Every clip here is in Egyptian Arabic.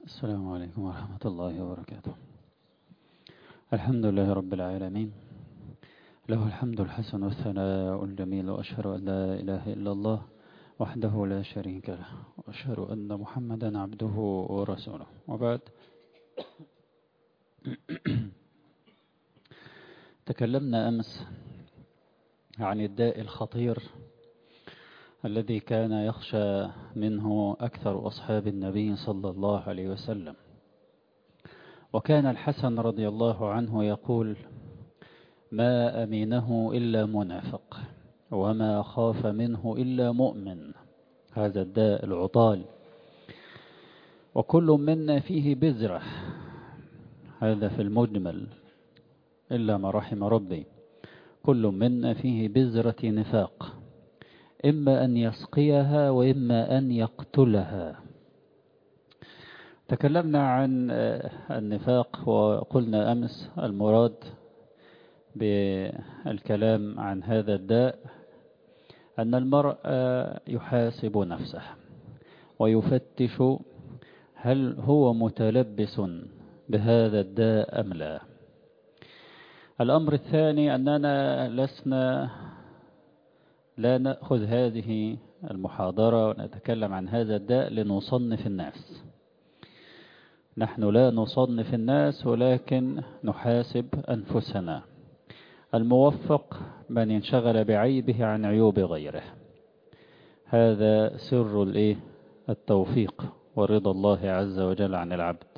السلام عليكم ورحمة الله وبركاته الحمد لله رب العالمين له الحمد الحسن والثناء الجميل وأشهد أن لا إله إلا الله وحده لا شريك له وأشهد أن محمدا عبده ورسوله وبعد تكلمنا أمس عن الداء الخطير الذي كان يخشى منه أكثر أصحاب النبي صلى الله عليه وسلم وكان الحسن رضي الله عنه يقول ما أمينه إلا منافق وما خاف منه إلا مؤمن هذا الداء العطال وكل منا فيه بذرة هذا في المجمل إلا ما رحم ربي كل منا فيه بذرة نفاق إما أن يسقيها وإما أن يقتلها تكلمنا عن النفاق وقلنا أمس المراد بالكلام عن هذا الداء أن المرء يحاسب نفسه ويفتش هل هو متلبس بهذا الداء أم لا الأمر الثاني أننا لسنا لا نأخذ هذه المحاضرة ونتكلم عن هذا الداء لنصنف الناس نحن لا نصنف الناس ولكن نحاسب أنفسنا الموفق من انشغل بعيبه عن عيوب غيره هذا سر الايه التوفيق ورضا الله عز وجل عن العبد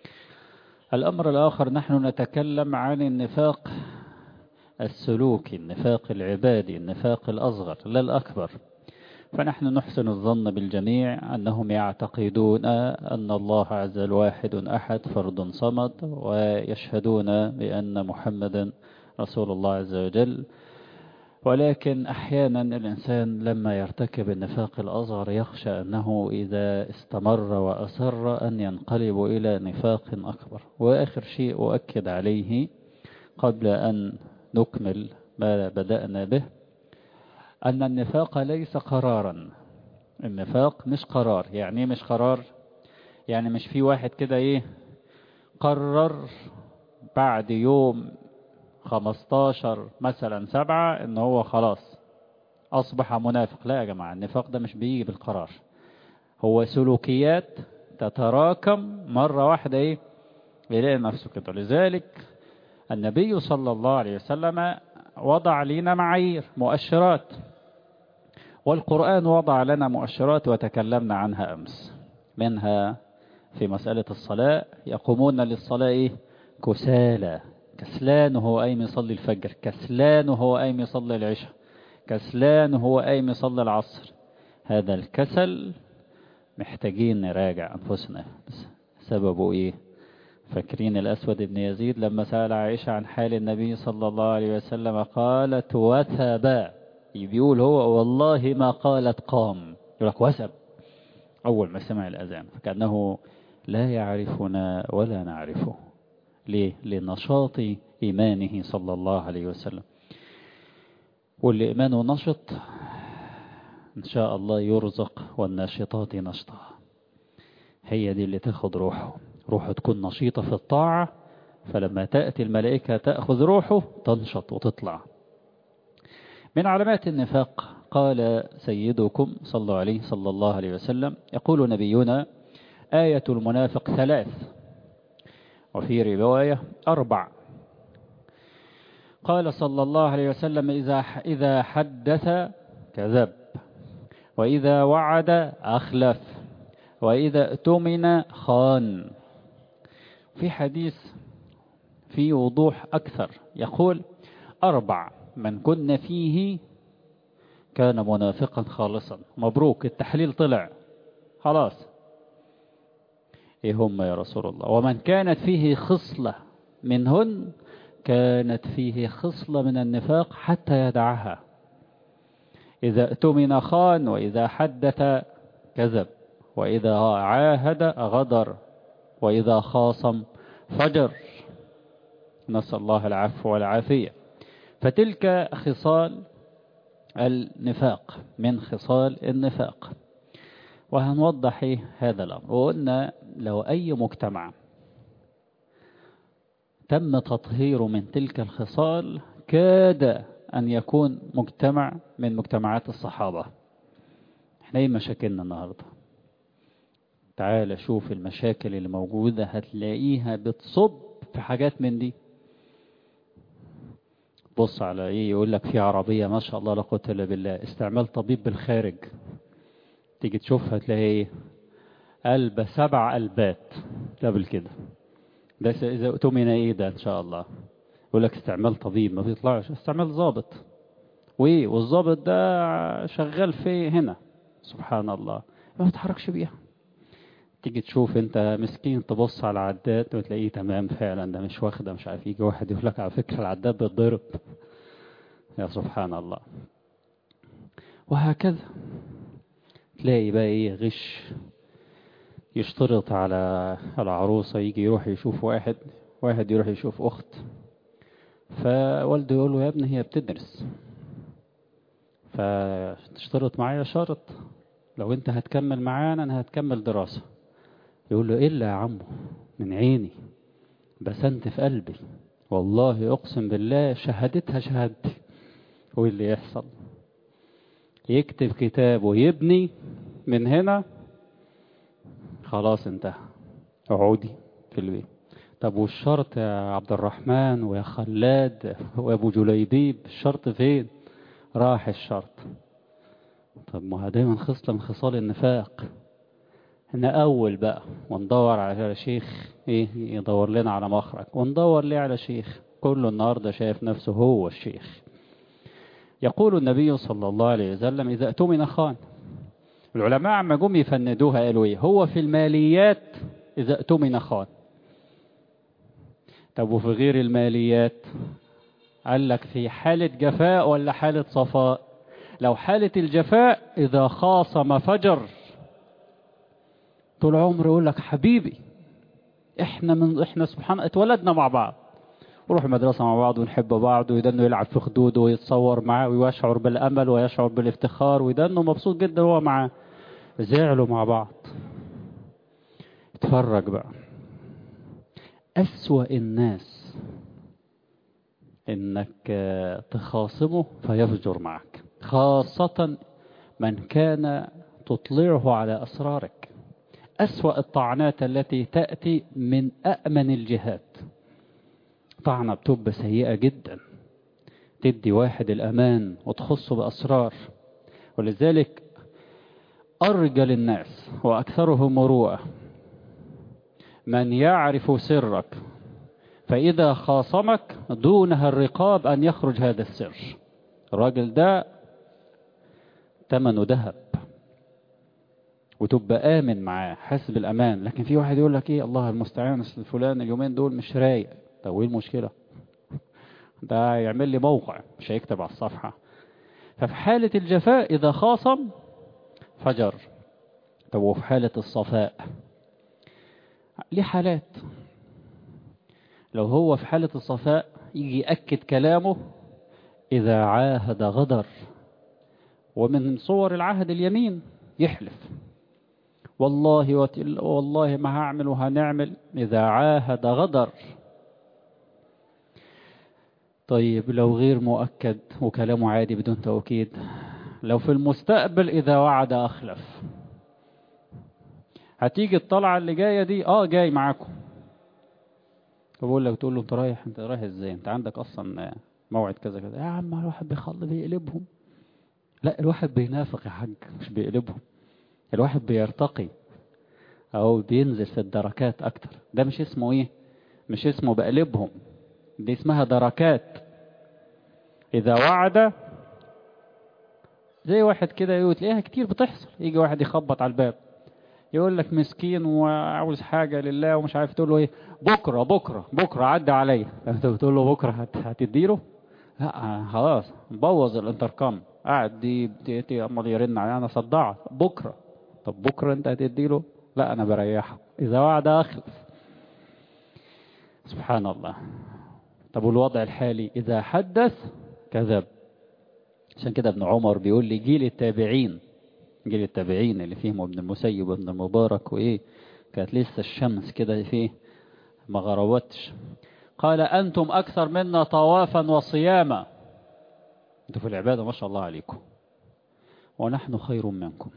الأمر الآخر نحن نتكلم عن النفاق السلوكي النفاق العبادي النفاق الأصغر لا الأكبر فنحن نحسن الظن بالجميع أنهم يعتقدون أن الله عز وجل واحد أحد فرد صمد ويشهدون بأن محمدا رسول الله عز وجل ولكن أحيانا الإنسان لما يرتكب النفاق الأصغر يخشى أنه إذا استمر وأسر أن ينقلب إلى نفاق أكبر وآخر شيء أؤكد عليه قبل أن نكمل ما بدأنا به أن النفاق ليس قرارا النفاق مش قرار يعني مش قرار يعني مش في واحد كده ايه قرر بعد يوم 15 مثلا سبعة ان هو خلاص اصبح منافق لا يا جماعة النفاق ده مش بيجي بالقرار هو سلوكيات تتراكم مرة واحدة ايه يلاقي نفسه كده لذلك النبي صلى الله عليه وسلم وضع لنا معايير مؤشرات والقرآن وضع لنا مؤشرات وتكلمنا عنها أمس منها في مسألة الصلاة يقومون للصلاة إيه؟ كسالى كسلان وهو قايم يصلي الفجر كسلان وهو قايم يصلي العشاء كسلان وهو قايم يصلي العصر هذا الكسل محتاجين نراجع أنفسنا سببه إيه فاكرين الأسود بن يزيد لما سأل عائشة عن حال النبي صلى الله عليه وسلم قالت وثبا بيقول هو والله ما قالت قام يقول لك وثب أول ما سمع الأذان فكأنه لا يعرفنا ولا نعرفه ليه؟ لنشاط إيمانه صلى الله عليه وسلم واللي إيمانه نشط إن شاء الله يرزق والناشطات نشطا هي دي اللي تاخد روحه روحه تكون نشيطة في الطاعة فلما تأتي الملائكة تأخذ روحه تنشط وتطلع من علامات النفاق قال سيدكم صلى الله عليه صلى الله عليه وسلم يقول نبينا آية المنافق ثلاث وفي رواية أربع قال صلى الله عليه وسلم إذا إذا حدث كذب وإذا وعد أخلف وإذا اؤتمن خان في حديث في وضوح أكثر يقول أربع من كن فيه كان منافقا خالصا مبروك التحليل طلع خلاص ايه هم يا رسول الله ومن كانت فيه خصلة منهن كانت فيه خصلة من النفاق حتى يدعها إذا اؤتمن خان وإذا حدث كذب وإذا عاهد غدر وإذا خاصم فجر نسأل الله العفو والعافية فتلك خصال النفاق من خصال النفاق وهنوضح ايه هذا الأمر وقلنا لو أي مجتمع تم تطهيره من تلك الخصال كاد أن يكون مجتمع من مجتمعات الصحابة احنا ايه مشاكلنا النهاردة تعال شوف المشاكل اللي موجودة هتلاقيها بتصب في حاجات من دي بص على ايه يقول لك في عربية ما شاء الله لا قوة الا بالله استعمال طبيب بالخارج تيجي تشوفها تلاقي ايه قلب سبع قلبات قبل كده ده اذا اؤتمن ايه ده ان شاء الله يقول لك استعمال طبيب ما بيطلعش استعمال ضابط وايه والضابط ده شغال في هنا سبحان الله ما تتحركش بيها تيجي تشوف انت مسكين تبص على العداد وتلاقيه تمام فعلا ده مش واخده مش عارف يجي واحد يقول لك على فكره العداد بيتضرب يا سبحان الله وهكذا تلاقي بقى ايه غش يشترط على العروسة يجي يروح يشوف واحد واحد يروح يشوف أخت فوالده يقول له يا ابني هي بتدرس فتشترط معايا شرط لو انت هتكمل معانا انا هتكمل دراسة يقول له إلا يا عمو من عيني بس انت في قلبي والله اقسم بالله شهادتها شهادتي هو اللي يحصل يكتب كتاب ويبني من هنا خلاص انتهى اقعدي في البيت طب والشرط يا عبد الرحمن ويا خلاد وابو جليبيب الشرط فين راح الشرط طب ما دايما خصلة من خصال النفاق نأول بقى وندور على شيخ ايه يدور لنا على مخرج وندور ليه على شيخ كله النهاردة شايف نفسه هو الشيخ يقول النبي صلى الله عليه وسلم إذا اؤتمن خان العلماء عما جم يفندوها قالوا ايه هو في الماليات إذا اؤتمن خان طب وفي غير الماليات قال لك في حالة جفاء ولا حالة صفاء لو حالة الجفاء إذا خاصم فجر طول عمره يقول لك حبيبي احنا من احنا سبحان اتولدنا مع بعض ونروح المدرسة مع بعض ونحب بعض ويدنه يلعب في خدوده ويتصور معاه ويشعر بالأمل ويشعر بالافتخار ويدنه مبسوط جدا وهو معاه زعلوا مع بعض اتفرج بقى أسوأ الناس انك تخاصمه فيفجر معك خاصة من كان تطلعه على أسرارك أسوأ الطعنات التي تأتي من أأمن الجهات طعنة بتبقى سيئة جدا تدي واحد الأمان وتخصه بأسرار ولذلك أرجل الناس وأكثرهم مروءة من يعرف سرك فإذا خاصمك دونها الرقاب أن يخرج هذا السر الراجل ده ثمنه ذهب وتبقى آمن معاه حاسس بالأمان لكن في واحد يقول لك إيه الله المستعان الفلان اليومين دول مش رايق طب إيه المشكلة ده يعمل لي موقع مش هيكتب على الصفحة ففي حالة الجفاء إذا خاصم فجر طب وفي حالة الصفاء ليه حالات لو هو في حالة الصفاء يجي يأكد كلامه إذا عاهد غدر ومن صور العهد اليمين يحلف والله وتل والله ما هعمل وهنعمل إذا عاهد غدر طيب لو غير مؤكد وكلامه عادي بدون توكيد لو في المستقبل إذا وعد أخلف هتيجي الطلعة اللي جاية دي اه جاي معاكم فبقول لك تقول له انت رايح انت رايح ازاي انت عندك اصلا موعد كذا كذا يا عم الواحد بيخلي بيقلبهم لا الواحد بينافق يا حاج مش بيقلبهم الواحد بيرتقي او بينزل في الدركات اكتر ده مش اسمه ايه مش اسمه بقلبهم دي اسمها دركات اذا وعد زي واحد كده يقول تلاقيها كتير بتحصل يجي واحد يخبط على الباب يقول لك مسكين وعاوز حاجة لله ومش عارف تقول له ايه بكرة بكرة بكرة عدى عليا انت بتقول له بكرة هت هتديله لا خلاص بوظ الانتركم قاعد دي دي امال يرن علي انا صدعت بكرة طب بكرة انت هتديله لا انا بريحه اذا وعد اخلف سبحان الله طب والوضع الحالي اذا حدث كذب عشان كده ابن عمر بيقول لي جيل التابعين جيل التابعين اللي فيهم ابن المسيب وابن المبارك وإيه كانت لسه الشمس كده فيه ما غربتش قال أنتم أكثر منا طوافا وصياما انتوا في العبادة ما شاء الله عليكم ونحن خير منكم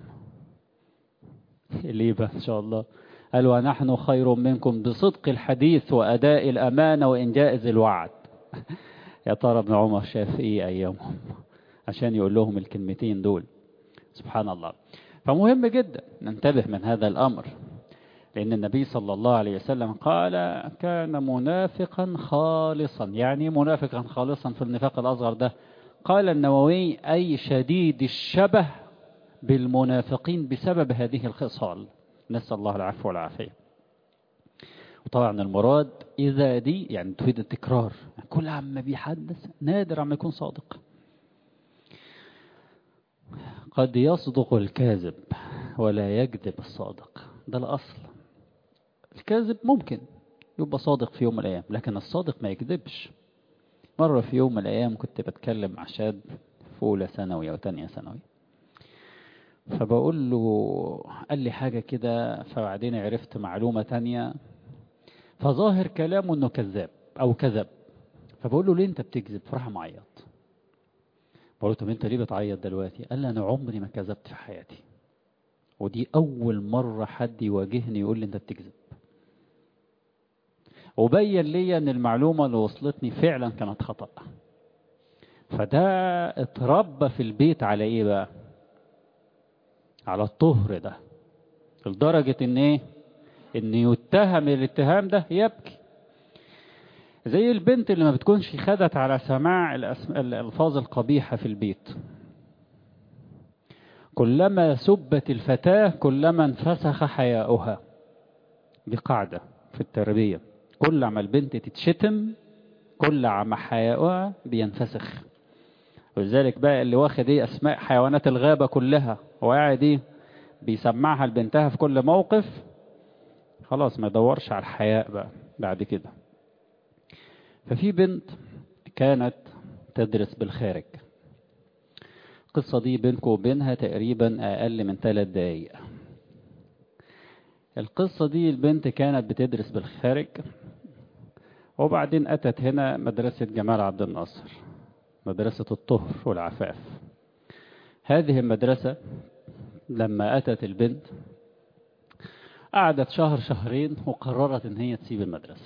ليه بقى إن شاء الله قال ونحن خير منكم بصدق الحديث وأداء الأمانة وإنجاز الوعد يا ترى ابن عمر شاف إيه أيامهم عشان يقول لهم الكلمتين دول سبحان الله فمهم جدا ننتبه من هذا الأمر لأن النبي صلى الله عليه وسلم قال كان منافقا خالصا يعني منافقا خالصا في النفاق الأصغر ده قال النووي أي شديد الشبه بالمنافقين بسبب هذه الخصال نسأل الله العفو والعافية وطبعا المراد إذا دي يعني تفيد التكرار كل عم بيحدث نادر عم يكون صادق قد يصدق الكاذب ولا يكذب الصادق ده الأصل الكاذب ممكن يبقى صادق في يوم من الأيام لكن الصادق ما يكذبش مرة في يوم من الأيام كنت بتكلم مع شاب في أولى ثانوي أو تانية ثانوي فبقول له قال لي حاجة كده فبعدين عرفت معلومة تانية فظاهر كلامه انه كذاب او كذب فبقول له ليه انت بتكذب فراح معيط بقول له طب انت ليه بتعيط دلوقتي قال لي انا عمري ما كذبت في حياتي ودي اول مرة حد يواجهني يقول لي انت بتكذب وبين لي ان المعلومة اللي وصلتني فعلا كانت خطأ فده اتربى في البيت على ايه بقى على الطهر ده لدرجة ان ايه ان يتهم الاتهام ده يبكي زي البنت اللي ما بتكونش خدت على سماع الألفاظ القبيحة في البيت كلما سبت الفتاة كلما انفسخ حياؤها دي قاعدة في التربية كل عما البنت تتشتم كل عما حياؤها بينفسخ ولذلك بقى اللي واخد ايه اسماء حيوانات الغابة كلها وقاعد ايه بيسمعها لبنتها في كل موقف خلاص ما يدورش على الحياء بقى بعد كده ففي بنت كانت تدرس بالخارج القصة دي بينكم وبينها تقريبا أقل من ثلاث دقايق القصة دي البنت كانت بتدرس بالخارج وبعدين أتت هنا مدرسة جمال عبد الناصر مدرسة الطهر والعفاف هذه المدرسة لما أتت البنت قعدت شهر شهرين وقررت ان هي تسيب المدرسة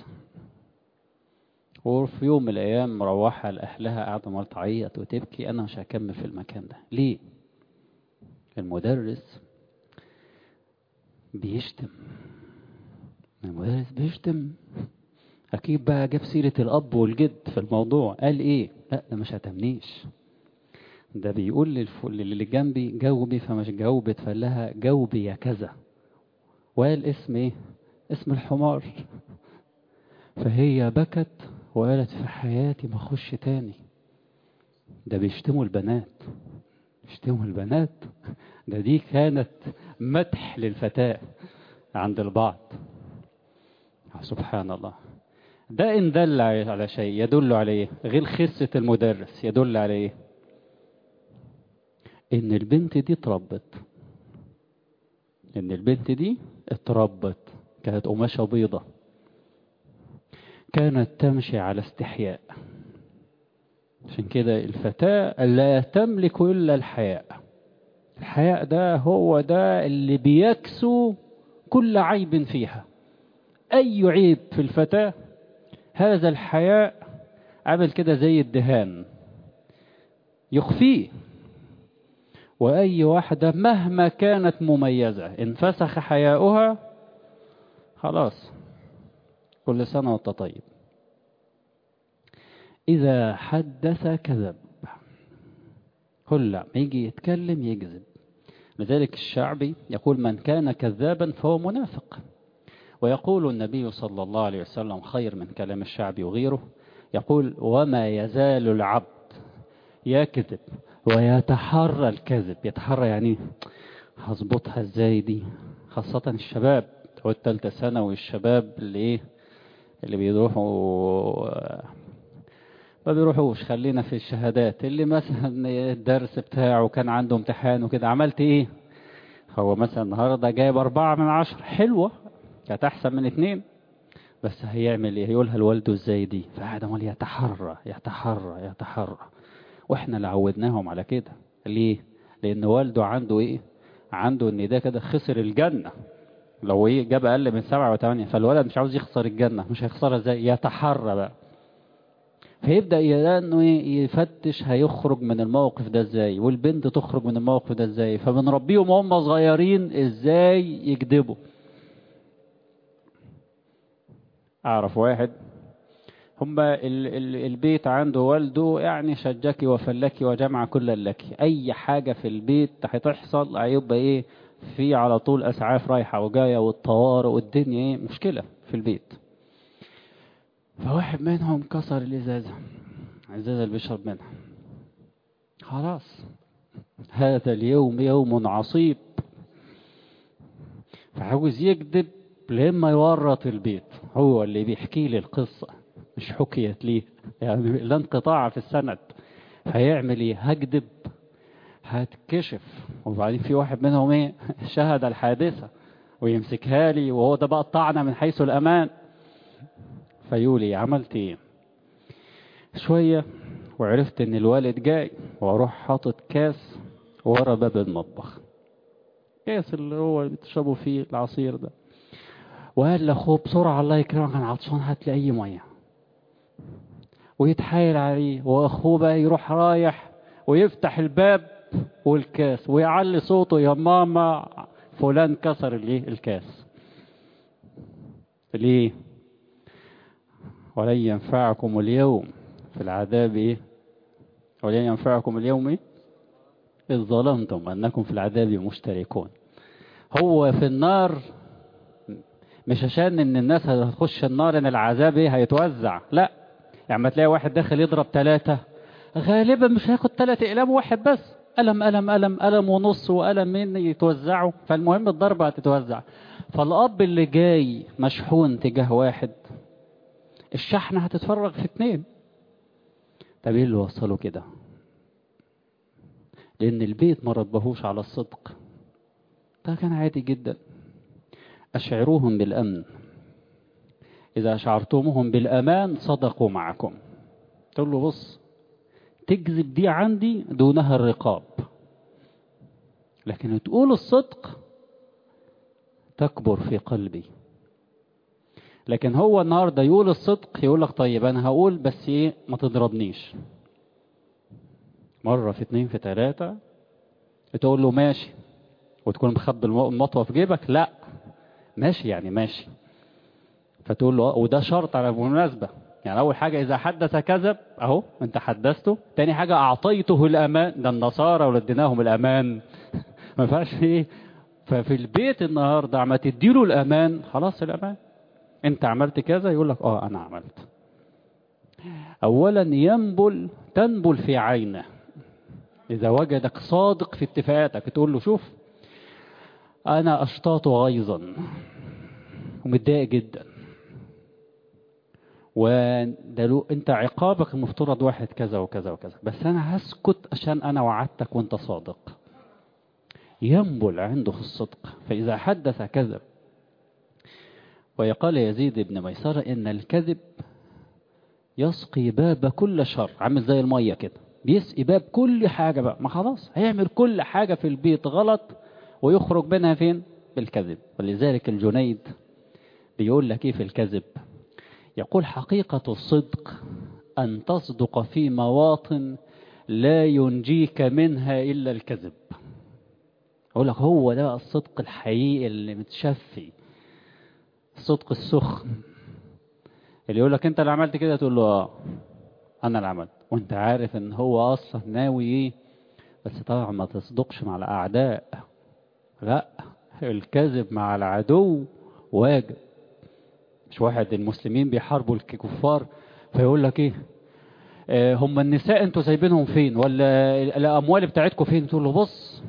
وفي يوم من الايام مروحة لاهلها قاعدة مرة تعيط وتبكي انا مش هكمل في المكان ده ليه المدرس بيشتم المدرس بيشتم اكيد بقى جاب سيرة الاب والجد في الموضوع قال ايه لا ده مش هتمنيش ده بيقول للي جنبي جاوبي فمش جاوبت فقال لها جاوبي يا كذا وقال اسم ايه اسم الحمار فهي بكت وقالت في حياتي ما اخش تاني ده بيشتموا البنات بيشتموا البنات ده دي كانت مدح للفتاة عند البعض سبحان الله ده إن دل على شيء يدل على ايه غير خسة المدرس يدل على ايه ان البنت دي اتربت ان البنت دي اتربت كانت قماشة بيضة كانت تمشي على استحياء عشان كده الفتاة لا تملك إلا الحياء الحياء ده هو ده اللي بيكسو كل عيب فيها أي عيب في الفتاة هذا الحياء عمل كده زي الدهان يخفيه وأي واحدة مهما كانت مميزة انفسخ حياؤها خلاص كل سنة وانت طيب إذا حدث كذب كل ما يجي يتكلم يكذب لذلك الشعبي يقول من كان كذابا فهو منافق ويقول النبي صلى الله عليه وسلم خير من كلام الشعبي وغيره يقول وما يزال العبد يكذب ويتحرى الكذب يتحرى يعني هظبطها ازاي دي خاصة الشباب هو التالتة سنة والشباب اللي ايه اللي بيروحوا ما بيروحوش خلينا في الشهادات اللي مثلا الدرس بتاعه كان عنده امتحان وكده عملت ايه هو مثلا النهاردة جايب أربعة من عشر حلوة كانت أحسن من اتنين بس هيعمل ايه هيقولها لوالده ازاي دي فقعد عمال يتحرى يتحرى يتحرى واحنا اللي عودناهم على كده ليه لان والده عنده ايه عنده ان ده كده خسر الجنة لو ايه جاب اقل من سبعة وثمانية فالولد مش عاوز يخسر الجنة مش هيخسرها ازاي يتحرى بقى فيبدأ انه يفتش هيخرج من الموقف ده ازاي والبنت تخرج من الموقف ده ازاي فبنربيهم وهم صغيرين ازاي يكذبوا اعرف واحد هما ال ال البيت عنده والده يعني شجك وفلك وجمع كل لك اي حاجة في البيت هتحصل هيبقى ايه في على طول اسعاف رايحة وجاية والطوارئ والدنيا ايه مشكلة في البيت فواحد منهم كسر الازازة الازازة اللي بيشرب منها خلاص هذا اليوم يوم عصيب فعاوز يكذب لما يورط البيت هو اللي بيحكي لي القصة مش حكيت ليه يعني لا انقطاع في السند هيعمل ايه هكذب هتكشف وبعدين في واحد منهم ايه شهد الحادثة ويمسكها لي وهو ده بقى الطعنة من حيث الأمان فيقولي عملت ايه شوية وعرفت ان الوالد جاي واروح حاطط كاس ورا باب المطبخ كاس اللي هو بتشربوا فيه العصير ده وقال لاخوه بسرعة الله يكرمك انا عطشان هات لي اي مية ويتحايل عليه واخوه بقى يروح رايح ويفتح الباب والكاس ويعلي صوته يا ماما فلان كسر الايه الكاس ليه ولن ينفعكم اليوم في العذاب ايه ولن ينفعكم اليوم ايه إذ ظلمتم أنكم في العذاب مشتركون هو في النار مش عشان ان الناس هتخش النار ان العذاب ايه هيتوزع لا يعني ما تلاقي واحد داخل يضرب ثلاثة غالبا مش هياخد ثلاثة اقلام واحد بس ألم ألم ألم ألم ونص وألم من يتوزعوا فالمهم الضربة هتتوزع فالأب اللي جاي مشحون تجاه واحد الشحنة هتتفرغ في اتنين طب ايه اللي وصله كده لأن البيت ما ربهوش على الصدق ده كان عادي جدا أشعروهم بالأمن إذا أشعرتموهم بالأمان صدقوا معكم تقول له بص تكذب دي عندي دونها الرقاب لكن تقول الصدق تكبر في قلبي لكن هو النهارده يقول الصدق يقول لك طيب انا هقول بس ايه ما تضربنيش مرة في اتنين في تلاتة تقول له ماشي وتكون مخبي المطوة في جيبك لا ماشي يعني ماشي فتقول له وده شرط على المناسبة يعني أول حاجة إذا حدث كذب أهو أنت حدثته تاني حاجة أعطيته الأمان ده النصارى ولا اديناهم الأمان ما ينفعش إيه ففي البيت النهاردة عم تديله الأمان خلاص الأمان أنت عملت كذا يقول لك أه أنا عملت أولا ينبل تنبل في عينه إذا وجدك صادق في اتفاقاتك تقول له شوف أنا أشتاط غيظا ومتضايق جدا وده أنت عقابك المفترض واحد كذا وكذا وكذا بس أنا هسكت عشان أنا وعدتك وأنت صادق ينبل عنده في الصدق فإذا حدث كذب ويقال يزيد بن ميسرة إن الكذب يسقي باب كل شر عامل زي المية كده بيسقي باب كل حاجة بقى ما خلاص هيعمل كل حاجة في البيت غلط ويخرج منها فين بالكذب ولذلك الجنيد بيقول لك ايه في الكذب يقول حقيقة الصدق أن تصدق في مواطن لا ينجيك منها إلا الكذب أقول لك هو ده الصدق الحقيقي اللي متشفي الصدق السخن اللي يقول لك انت اللي عملت كده تقول له اه انا اللي عملت وانت عارف ان هو اصلا ناوي ايه بس طبعا ما تصدقش مع الاعداء لا الكذب مع العدو واجب مش واحد المسلمين بيحاربوا الكفار فيقول لك ايه اه هم النساء انتوا سايبينهم فين ولا الاموال بتاعتكم فين تقول له بص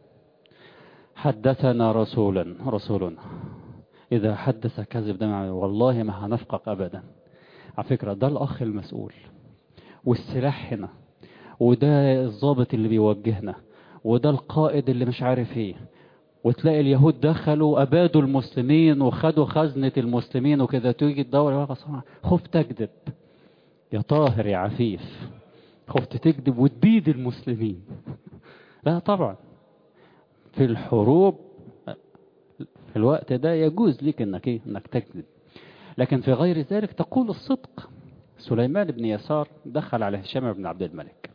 حدثنا رسولا رسولنا إذا حدث كذب ده والله ما هنفقق أبدا على فكرة ده الأخ المسؤول والسلاح هنا وده الضابط اللي بيوجهنا وده القائد اللي مش عارف ايه وتلاقي اليهود دخلوا أبادوا المسلمين وخدوا خزنة المسلمين وكده تيجي تدور خفت أكذب يا طاهر يا عفيف خفت تكذب وتبيد المسلمين لا طبعا في الحروب في الوقت ده يجوز لك انك ايه انك تكذب لكن في غير ذلك تقول الصدق سليمان بن يسار دخل على هشام بن عبد الملك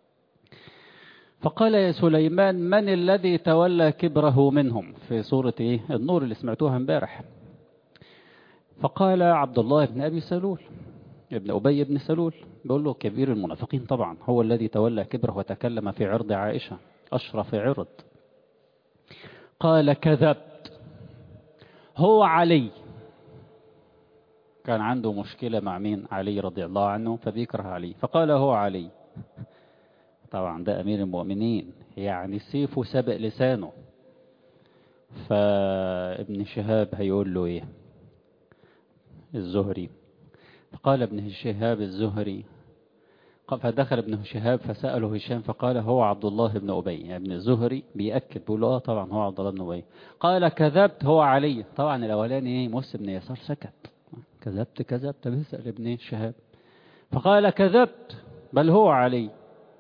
فقال يا سليمان من الذي تولى كبره منهم في سورة إيه؟ النور اللي سمعتوها امبارح فقال عبد الله بن أبي سلول ابن أبي بن سلول بيقول له كبير المنافقين طبعا هو الذي تولى كبره وتكلم في عرض عائشة أشرف عرض قال كذبت هو علي كان عنده مشكلة مع مين علي رضي الله عنه فبيكره علي فقال هو علي طبعا ده أمير المؤمنين يعني سيفه سبق لسانه فابن شهاب هيقول له ايه الزهري فقال ابن شهاب الزهري فدخل ابن شهاب فسأله هشام فقال هو عبد الله بن أبي يعني ابن الزهري بيأكد بيقول اه طبعا هو عبد الله بن أبي قال كذبت هو علي طبعا الأولاني ايه موسى بن يسار سكت كذبت كذبت بيسأل ابن شهاب فقال كذبت بل هو علي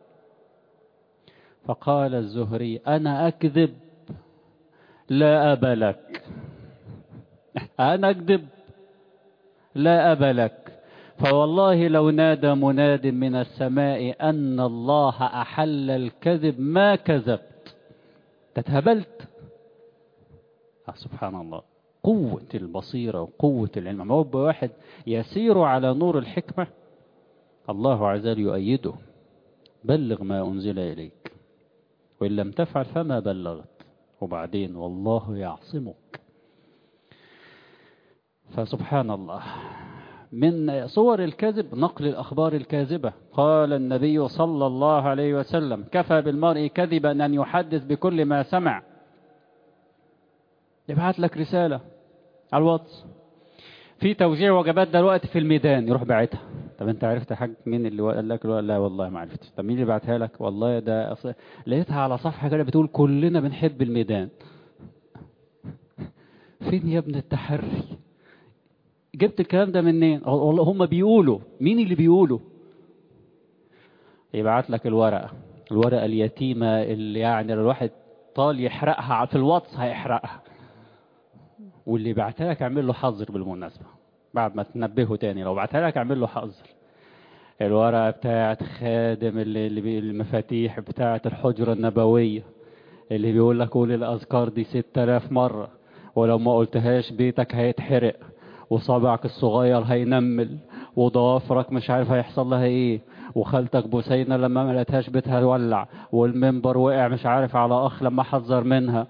فقال الزهري أنا أكذب لا أبا لك أنا أكذب لا أبا لك فوالله لو نادى مناد من السماء أن الله أحل الكذب ما كذبت تتهبلت سبحان الله قوة البصيرة وقوة العلم ما هو واحد يسير على نور الحكمة الله عز وجل يؤيده بلغ ما أنزل إليك وإن لم تفعل فما بلغت وبعدين والله يعصمك فسبحان الله من صور الكذب نقل الأخبار الكاذبة قال النبي صلى الله عليه وسلم كفى بالمرء كذبا أن يحدث بكل ما سمع يبعت لك رسالة على الواتس في توزيع وجبات دلوقتي في الميدان يروح باعتها طب انت عرفت حاجة مين اللي قال لك لا والله ما عرفت طب مين اللي بعتها لك والله ده أصل... لقيتها على صفحة كده بتقول كلنا بنحب الميدان فين يا ابن التحري جبت الكلام ده منين والله هم بيقولوا مين اللي بيقولوا يبعت لك الورقة الورقة اليتيمة اللي يعني الواحد طال يحرقها في الواتس هيحرقها واللي بعتها لك اعمل له حظر بالمناسبة بعد ما تنبهه تاني لو بعتها لك اعمل له حظر الورقة بتاعت خادم اللي, اللي المفاتيح بتاعت الحجرة النبوية اللي بيقول لك قول الأذكار دي ستة آلاف مرة ولو ما قلتهاش بيتك هيتحرق وصابعك الصغير هينمل وضوافرك مش عارف هيحصل لها ايه وخالتك بوسينة لما ما لقيتهاش بيتها يولع والمنبر وقع مش عارف على اخ لما حذر منها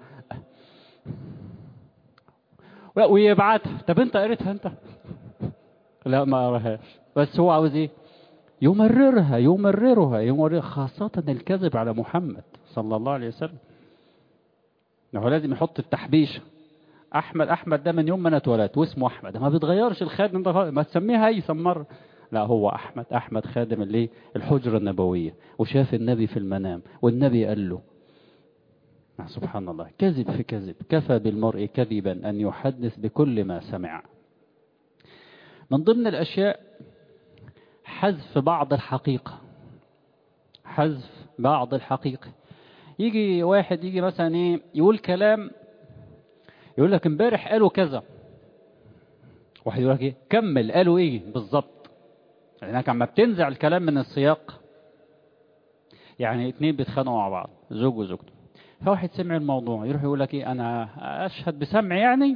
ويبعتها طب انت قريتها انت لا ما قراهاش بس هو عاوز ايه يمررها يمررها يمررها خاصة الكذب على محمد صلى الله عليه وسلم هو لازم يحط التحبيشه احمد احمد ده من يوم ما انا اتولدت واسمه احمد ما بيتغيرش الخادم ده ما تسميها هيثم مره لا هو احمد احمد خادم اللي الحجره النبويه وشاف النبي في المنام والنبي قال له سبحان الله كذب في كذب كفى بالمرء كذبا ان يحدث بكل ما سمع من ضمن الاشياء حذف بعض الحقيقه حذف بعض الحقيقه يجي واحد يجي مثلا ايه يقول كلام يقول لك امبارح قالوا كذا واحد يقول لك ايه كمل قالوا ايه بالظبط لانك عما بتنزع الكلام من السياق يعني اتنين بيتخانقوا مع بعض زوج وزوجته فواحد سمع الموضوع يروح يقول لك ايه انا اشهد بسمع يعني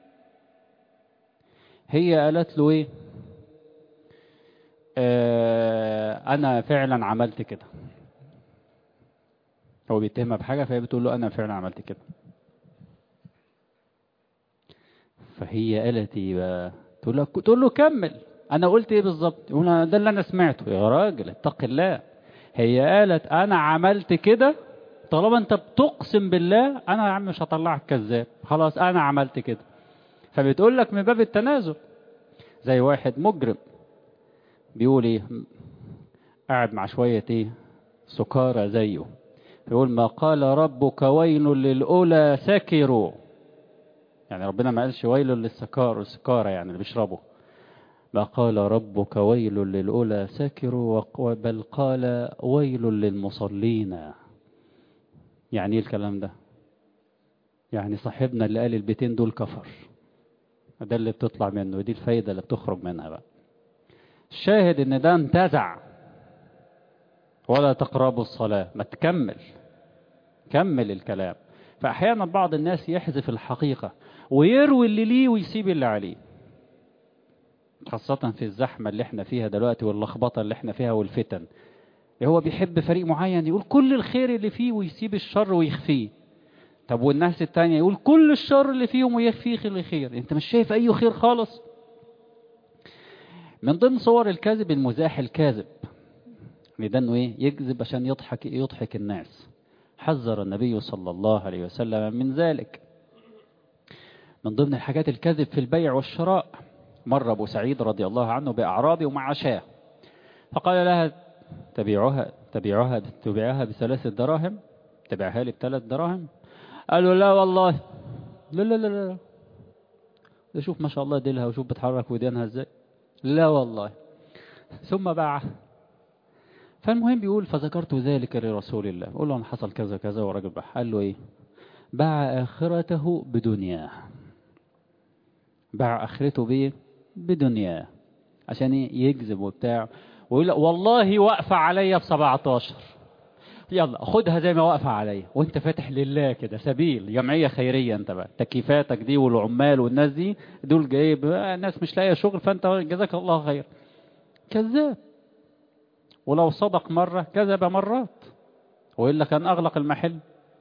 هي قالت له ايه آه انا فعلا عملت كده هو بيتهمها بحاجه فهي بتقول له انا فعلا عملت كده فهي قالت ايه بقى تقول له تقول له كمل انا قلت ايه بالظبط يقول ده اللي انا سمعته يا راجل اتق الله هي قالت انا عملت كده طالما انت بتقسم بالله انا يا عم مش هطلعك كذاب خلاص انا عملت كده فبتقول لك من باب التنازل زي واحد مجرم بيقول ايه قاعد مع شويه ايه سكارى زيه يقول ما قال ربك ويل للأولى سكروا يعني ربنا ما قالش ويل للسكار السكارى يعني اللي بيشربوا ما قال ربك ويل للأولى سكروا بل قال ويل للمصلين يعني ايه الكلام ده يعني صاحبنا اللي قال البيتين دول كفر ده اللي بتطلع منه دي الفايدة اللي بتخرج منها بقى الشاهد ان ده انتزع ولا تقربوا الصلاة ما تكمل كمل الكلام فأحيانا بعض الناس يحذف الحقيقة ويروي اللي ليه ويسيب اللي عليه خاصة في الزحمة اللي احنا فيها دلوقتي واللخبطة اللي احنا فيها والفتن هو بيحب فريق معين يقول كل الخير اللي فيه ويسيب الشر ويخفيه طب والناس التانية يقول كل الشر اللي فيهم ويخفيه الخير انت مش شايف اي خير خالص من ضمن صور الكذب المزاح الكاذب ده انه ايه يكذب عشان يضحك يضحك الناس حذر النبي صلى الله عليه وسلم من ذلك من ضمن الحاجات الكذب في البيع والشراء مر ابو سعيد رضي الله عنه باعرابي ومع شاه فقال لها تبيعها تبيعها تبيعها بثلاث دراهم تبيعها لي بثلاث دراهم قالوا لا والله لا لا لا لا شوف ما شاء الله ديلها وشوف بتحرك ودينها ازاي لا والله ثم باع فالمهم بيقول فذكرت ذلك لرسول الله قول له أنا حصل كذا كذا وراجل باع قال له ايه باع آخرته بدنياه باع آخرته بايه بدنياه عشان ايه يكذب وبتاع ويقول والله واقفة عليا ب 17 يلا خدها زي ما واقفة عليا وانت فاتح لله كده سبيل جمعية خيرية انت بقى تكييفاتك دي والعمال والناس دي دول جايب الناس مش لاقيه شغل فانت جزاك الله خير كذاب ولو صدق مرة كذب مرات وإلا كان أغلق المحل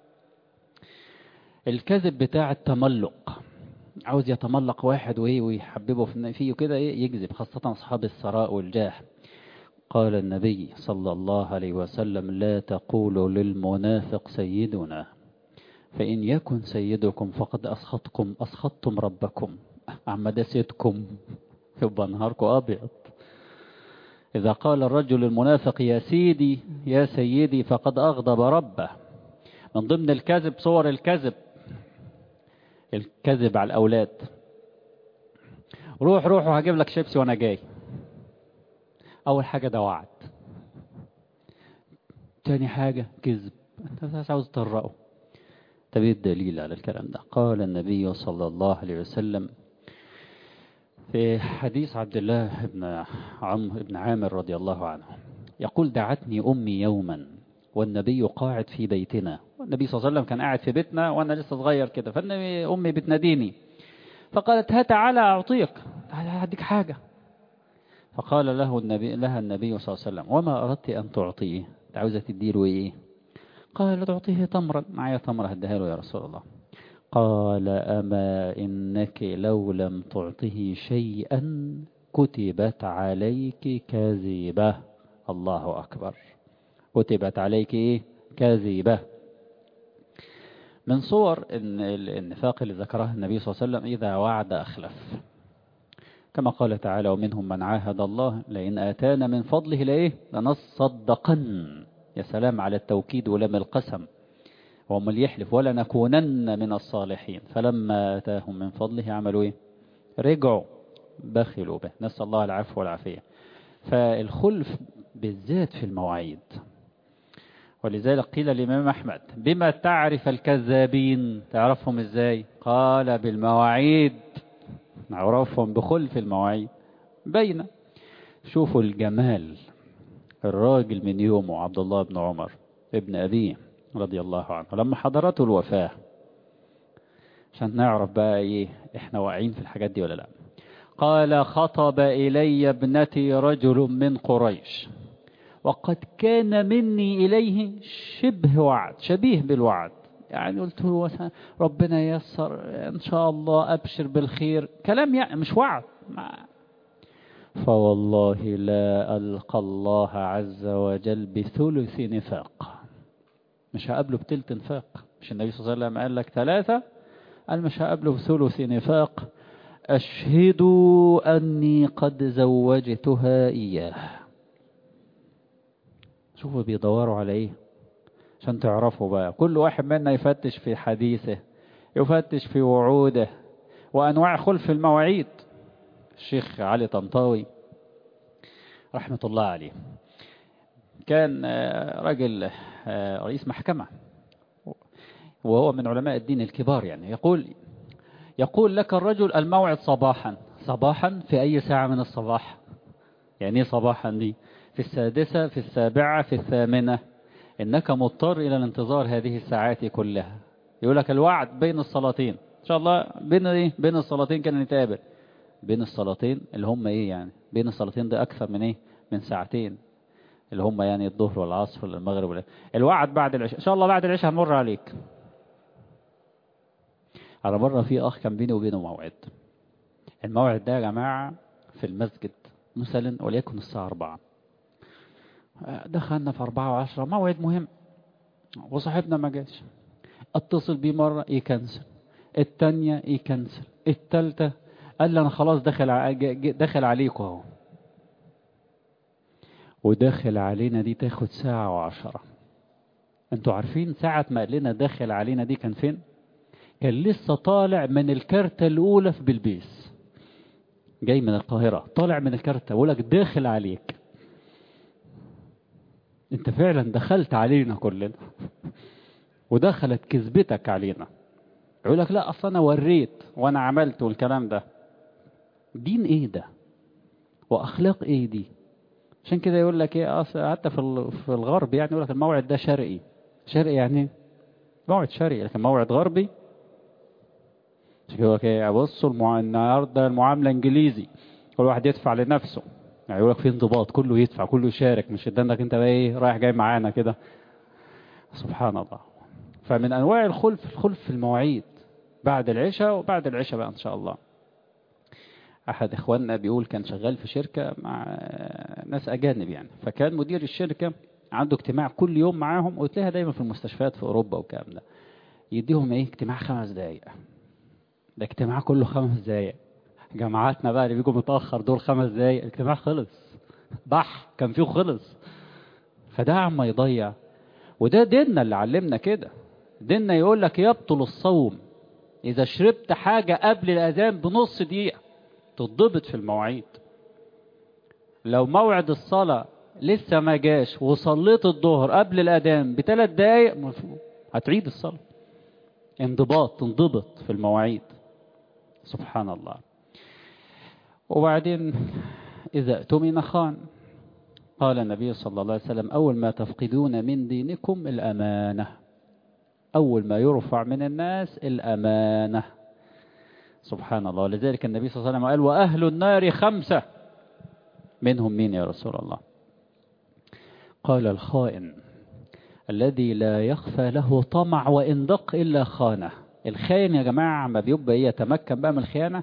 الكذب بتاع التملق عاوز يتملق واحد وإيه ويحببه فيه كده إيه يكذب خاصة أصحاب الثراء والجاه قال النبي صلى الله عليه وسلم لا تقولوا للمنافق سيدنا فإن يكن سيدكم فقد أسخطكم أسخطتم ربكم أما ده سيدكم يبقى نهاركم أبيض إذا قال الرجل المنافق يا سيدي يا سيدي فقد أغضب ربه من ضمن الكذب صور الكذب الكذب على الأولاد روح روح وهجيب لك شيبسي وأنا جاي أول حاجة ده وعد تاني حاجة كذب أنت بس عاوز تطرقه طب ايه الدليل على الكلام ده قال النبي صلى الله عليه وسلم في حديث عبد الله بن عم بن عامر رضي الله عنه يقول دعتني أمي يوما والنبي قاعد في بيتنا والنبي صلى الله عليه وسلم كان قاعد في بيتنا وأنا لسه صغير كده فالنبي أمي بتناديني فقالت ها تعالى أعطيك تعالى هديك حاجة فقال له النبي لها النبي صلى الله عليه وسلم وما أردت أن تعطيه عاوزة تديله إيه قال تعطيه تمرا معايا تمرة هديها له يا رسول الله قال أما إنك لو لم تعطه شيئا كتبت عليك كذبة الله أكبر كتبت عليك إيه كذبة من صور النفاق اللي ذكرها النبي صلى الله عليه وسلم إذا وعد أخلف كما قال تعالى ومنهم من عاهد الله لئن آتانا من فضله لإيه لنصدقن يا سلام على التوكيد ولم القسم وهم اللي يحلف ولا نكونن من الصالحين فلما آتاهم من فضله عملوا إيه رجعوا بخلوا به نسأل الله العفو والعافية فالخلف بالذات في المواعيد ولذلك قيل للإمام أحمد بما تعرف الكذابين تعرفهم إزاي قال بالمواعيد نعرفهم بخلف المواعيد بين شوفوا الجمال الراجل من يومه عبد الله بن عمر ابن أبيه رضي الله عنه لما حضرته الوفاة عشان نعرف بقى ايه احنا واعيين في الحاجات دي ولا لا قال خطب إلي ابنتي رجل من قريش وقد كان مني إليه شبه وعد شبيه بالوعد يعني قلت له ربنا ييسر إن شاء الله أبشر بالخير كلام يعني مش وعد فوالله لا ألقى الله عز وجل بثلث نفاق مش هقابله بتلت نفاق مش النبي صلى الله عليه وسلم قال لك ثلاثة قال مش هقابله بثلث نفاق أشهدوا أني قد زوجتها إياه شوفوا بيدوروا على إيه عشان تعرفوا بقى كل واحد منا يفتش في حديثه يفتش في وعوده وأنواع خلف المواعيد الشيخ علي طنطاوي رحمة الله عليه كان رجل رئيس محكمة وهو من علماء الدين الكبار يعني يقول يقول لك الرجل الموعد صباحا صباحا في أي ساعة من الصباح يعني صباحا دي في السادسة في السابعة في الثامنة إنك مضطر إلى الانتظار هذه الساعات كلها يقول لك الوعد بين الصلاتين إن شاء الله بين إيه بين الصلاتين كان نتقابل بين الصلاتين اللي هم إيه يعني بين الصلاتين ده أكثر من إيه من ساعتين اللي هم يعني الظهر والعصر والمغرب ولا الوعد بعد العشاء إن شاء الله بعد العشاء هنمر عليك على مرة في أخ كان بيني وبينه موعد الموعد ده يا جماعة في المسجد مثلا وليكن الساعة 4 دخلنا في 4 وعشرة موعد مهم وصاحبنا ما جاش اتصل بيه مرة يكنسل التانية يكنسل التالتة قال لي انا خلاص دخل دخل عليكم اهو وداخل علينا دي تاخد ساعة وعشرة انتوا عارفين ساعة ما قال لنا داخل علينا دي كان فين كان لسه طالع من الكارتة الأولى في بلبيس جاي من القاهرة طالع من الكارتة بقول لك داخل عليك انت فعلا دخلت علينا كلنا ودخلت كذبتك علينا يقول لك لا اصل انا وريت وانا عملت والكلام ده دين ايه ده واخلاق ايه دي عشان كده يقول لك ايه حتى في في الغرب يعني يقول لك الموعد ده شرقي شرقي يعني موعد شرقي لكن موعد غربي يقول لك ايه بصوا المع... النهارده المعامله انجليزي كل واحد يدفع لنفسه يعني يقول لك في انضباط كله يدفع كله يشارك مش انك انت بقى ايه رايح جاي معانا كده سبحان الله فمن انواع الخلف الخلف في المواعيد بعد العشاء وبعد العشاء بقى ان شاء الله احد اخواننا بيقول كان شغال في شركه مع ناس اجانب يعني فكان مدير الشركه عنده اجتماع كل يوم معاهم وتلاقيها دايما في المستشفيات في اوروبا والكلام ده يديهم ايه اجتماع خمس دقايق ده اجتماع كله خمس دقايق جماعاتنا بقى اللي بيجوا متأخر دول خمس دقايق الاجتماع خلص بح كان فيه خلص فده عم يضيع وده ديننا اللي علمنا كده ديننا يقول لك يبطل الصوم إذا شربت حاجة قبل الأذان بنص دقيقة تضبط في المواعيد لو موعد الصلاة لسه ما جاش وصليت الظهر قبل الأذان بثلاث دقايق هتعيد الصلاة انضباط تنضبط في المواعيد سبحان الله وبعدين إذا اؤتمن خان قال النبي صلى الله عليه وسلم أول ما تفقدون من دينكم الأمانة أول ما يرفع من الناس الأمانة سبحان الله لذلك النبي صلى الله عليه وسلم قال وأهل النار خمسة منهم مين يا رسول الله قال الخائن الذي لا يخفى له طمع وإن دق إلا خانه الخاين يا جماعة ما بيبقى يتمكن بقى من الخيانة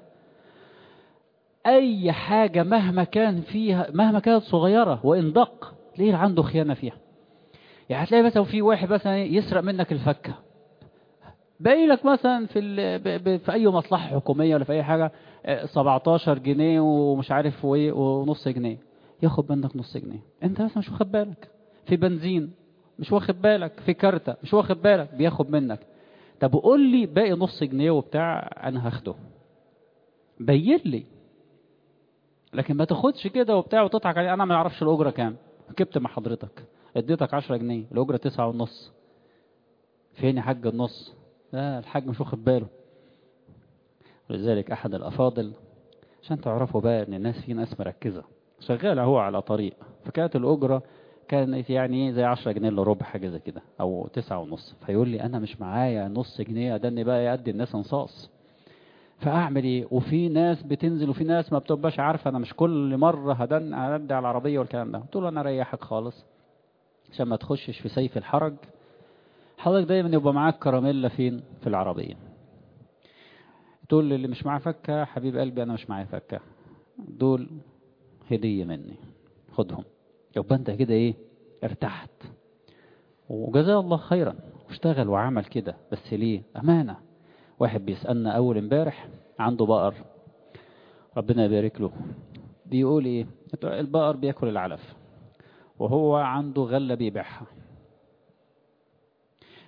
أي حاجة مهما كان فيها مهما كانت صغيرة وإن دق تلاقيه عنده خيانة فيها يعني هتلاقي مثلا في واحد مثلا يسرق منك الفكة باقي لك مثلا في في أي مصلحة حكومية ولا في أي حاجة 17 جنيه ومش عارف وإيه ونص جنيه ياخد منك نص جنيه أنت مثلا مش واخد بالك في بنزين مش واخد بالك في كارتة مش واخد بالك بياخد منك طب قول لي باقي نص جنيه وبتاع انا هاخده بين لي لكن ما تاخدش كده وبتاع وتضحك عليه انا ما اعرفش الاجره كام ركبت مع حضرتك اديتك 10 جنيه الاجره تسعة ونص فين يا حاج النص لا الحاج مش واخد باله ولذلك احد الافاضل عشان تعرفوا بقى ان الناس في ناس مركزه شغاله هو على طريق فكانت الاجره كانت يعني زي 10 جنيه الا ربع حاجه زي كده او تسعة ونص فيقول لي انا مش معايا نص جنيه ادني بقى يدي الناس انصاص فاعمل ايه وفي ناس بتنزل وفي ناس ما بتبقاش عارفه انا مش كل مره هدن هدي على العربيه والكلام ده قلت له انا اريحك خالص عشان ما تخشش في سيف الحرج حضرتك دايما يبقى معاك كراميلا فين في العربيه تقول اللي مش معاه فكه حبيب قلبي انا مش معايا فكه دول هديه مني خدهم يبقى انت كده ايه ارتحت وجزاه الله خيرا واشتغل وعمل كده بس ليه امانه واحد بيسالنا اول امبارح عنده بقر ربنا يبارك له بيقول ايه البقر بياكل العلف وهو عنده غله بيبيعها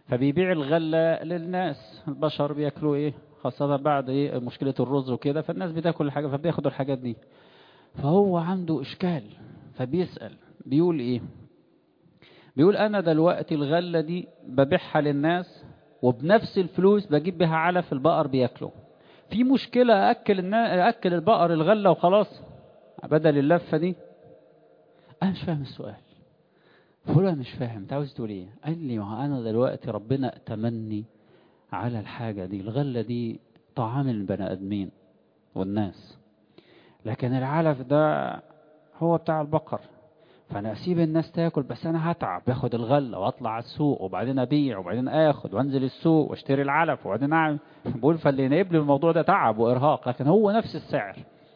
فبيبيع الغلة للناس البشر بياكلوا ايه خاصة بعد ايه مشكلة الرز وكده فالناس بتاكل الحاجة فبياخدوا الحاجات دي فهو عنده اشكال فبيسأل بيقول ايه بيقول انا دلوقتي الغلة دي ببيعها للناس وبنفس الفلوس بجيب بها علف البقر بياكله في مشكلة أكل, النا... أكل البقر الغلة وخلاص بدل اللفة دي أنا مش فاهم السؤال فقول أنا مش فاهم أنت عاوز تقول إيه قال لي ما أنا دلوقتي ربنا ائتمني على الحاجة دي الغلة دي طعام البني آدمين والناس لكن العلف ده هو بتاع البقر فانا اسيب الناس تاكل بس انا هتعب باخد الغله واطلع على السوق وبعدين ابيع وبعدين اخد وانزل السوق واشتري العلف وبعدين اعمل بقول فاللي ينقب لي الموضوع ده تعب وارهاق لكن هو نفس السعر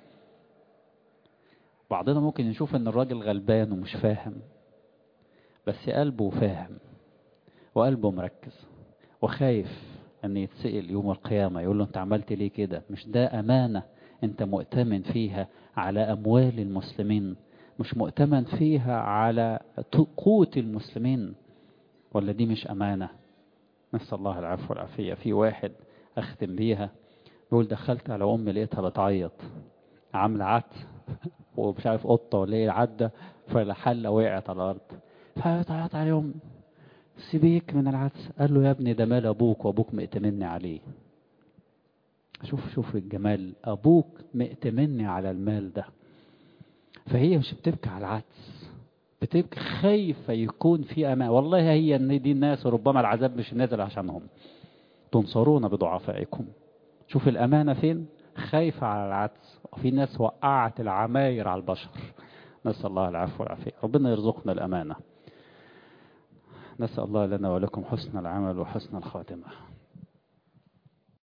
بعضنا ممكن نشوف ان الراجل غلبان ومش فاهم بس قلبه فاهم وقلبه مركز وخايف ان يتسأل يوم القيامة يقول له انت عملت ليه كده مش ده امانة انت مؤتمن فيها على اموال المسلمين مش مؤتمن فيها على قوت المسلمين ولا دي مش أمانة نسأل الله العفو والعافية في واحد أختم بيها بيقول دخلت على أمي لقيتها بتعيط عاملة عدس ومش عارف قطة ولا ايه عدة فالحلة وقعت على الأرض فبتعيط عليهم سيبيك من العدس قال له يا ابني ده مال أبوك وأبوك مئتمني عليه شوف شوف الجمال أبوك مئتمني على المال ده فهي مش بتبكي على العدس بتبكي خايفة يكون في أمان والله هي ان دي الناس ربما العذاب مش نازل عشانهم تنصرون بضعفائكم شوف الأمانة فين خايفة على العدس وفي ناس وقعت العماير على البشر نسأل الله العفو والعافية ربنا يرزقنا الأمانة نسأل الله لنا ولكم حسن العمل وحسن الخاتمة